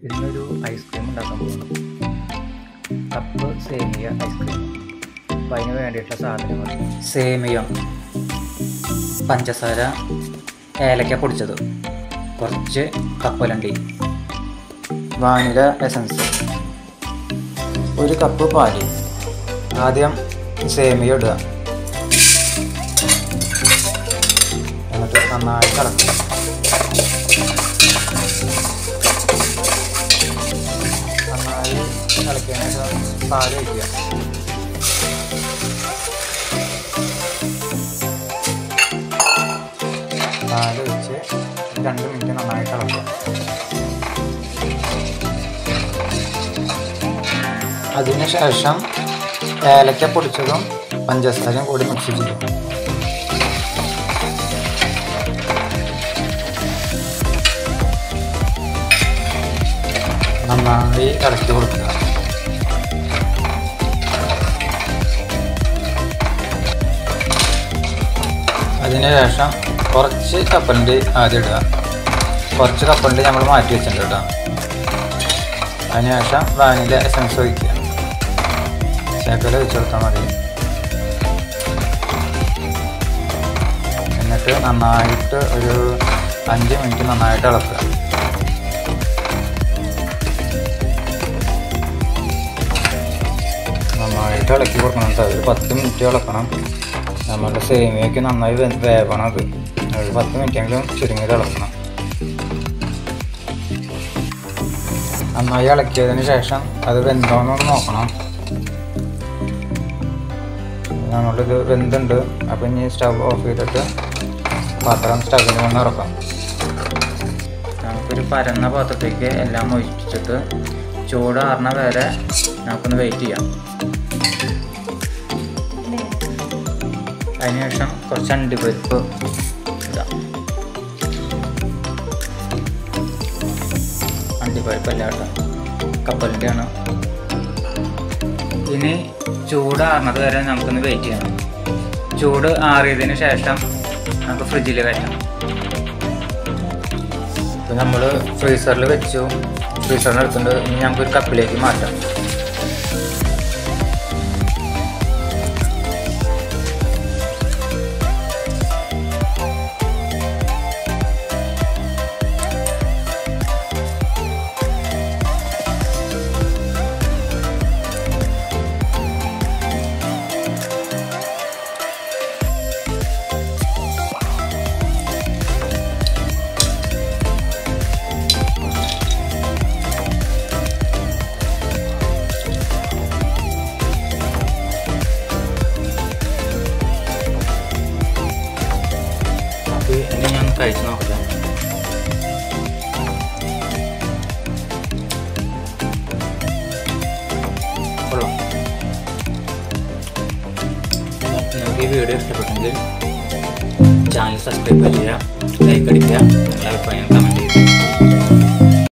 ഇന്നൊരു ഐസ്ക്രീം ഉണ്ടാക്കാൻ പോകുന്നു കപ്പ് സേമിയ ഐസ്ക്രീം അപ്പം അതിന് വേണ്ടിയിട്ടുള്ള സാധനങ്ങൾ സേമിയ പഞ്ചസാര ഏലക്ക പൊടിച്ചത് കുറച്ച് കപ്പലണ്ടി വാനില എസൻസ് ഒരു കപ്പ് പാല് ആദ്യം സേമിയ ഇടുക എന്നിട്ട് നന്നായി കലക്കുക നന്നായി കളിക്കാൻ പാല് വയ്ക്കുക പാല് വെച്ച് രണ്ട് മിനിറ്റ് നന്നായി കളക്കുക അതിനുശേഷം ഏലക്ക പൊടിച്ചതും പഞ്ചസാരയും കൂടി മിക്സ് ചെയ്യും നന്നായി ഇളക്കി കൊടുക്കുക അതിനുശേഷം കുറച്ച് കപ്പലണ്ടി ആദ്യം ഇടുക കുറച്ച് കപ്പലണ്ടി നമ്മൾ മാറ്റി വെച്ചിട്ടുണ്ട് കേട്ടോ അതിനുശേഷം വാനില എസൻസ് ഒഴിക്കുക ശകല വെച്ച് കൊടുത്താൽ മതി എന്നിട്ട് നന്നായിട്ട് ഒരു അഞ്ച് മിനിറ്റ് നന്നായിട്ട് ഇളക്കുക നന്നായിട്ട് ഇളക്കി കൊടുക്കണം കേട്ടോ ഒരു പത്ത് മിനിറ്റ് ഇളക്കണം നമ്മുടെ സേമിയയ്ക്ക് നന്നായി വേ- വേവണം അത് ഒരു പത്ത് മിനിറ്റെങ്കിലും ചുരുങ്ങിയിട്ട് ഇളക്കണം നന്നായി ഇളക്കിയതിന് ശേഷം അത് വെന്തോന്നൊന്ന് നോക്കണം നമ്മളിത് വെന്തുണ്ട് അപ്പം ഇനി സ്റ്റവ് ഓഫ് ചെയ്തിട്ട് പാത്രം സ്റ്റവിൽ നിന്ന് ഇറക്കാം നമുക്കൊരു പരന്ന പാത്രത്തേക്ക് എല്ലാം ഒഴിച്ചിട്ട് ചൂടാറണ വരെ നമുക്കൊന്ന് വെയിറ്റ് ചെയ്യാം അതിനുശേഷം കുറച്ച് അണ്ടിപ്പരിപ്പ് ഇടാം അണ്ടിപ്പരിപ്പല്ല കേട്ടോ കപ്പലിൻ്റെ ആണ് ഇനി ചൂടാറുന്നത് വരെ നമുക്കൊന്ന് വെയിറ്റ് ചെയ്യണം ചൂട് ആറിയതിന് ശേഷം നമുക്ക് ഫ്രിഡ്ജിൽ വെക്കണം ഇപ്പം നമ്മൾ ഫ്രീസറിൽ വെച്ചു ഫ്രീസറിന് എടുത്തുകൊണ്ട് ഇനി നമുക്കൊരു കപ്പിലേക്ക് മാറ്റാം അപ്പോൾ ഇനി ഞാൻ കഴിച്ച് നോക്കട്ടെ കൊള്ളാം നിങ്ങൾക്ക് ഈ വീഡിയോ ഇഷ്ടപ്പെട്ടെങ്കിൽ ചാനൽ സബ്സ്ക്രൈബ് ചെയ്യുക ലൈക്ക് അടിക്കുക നിങ്ങളുടെ അഭിപ്രായം കമൻറ്റ് ചെയ്യുക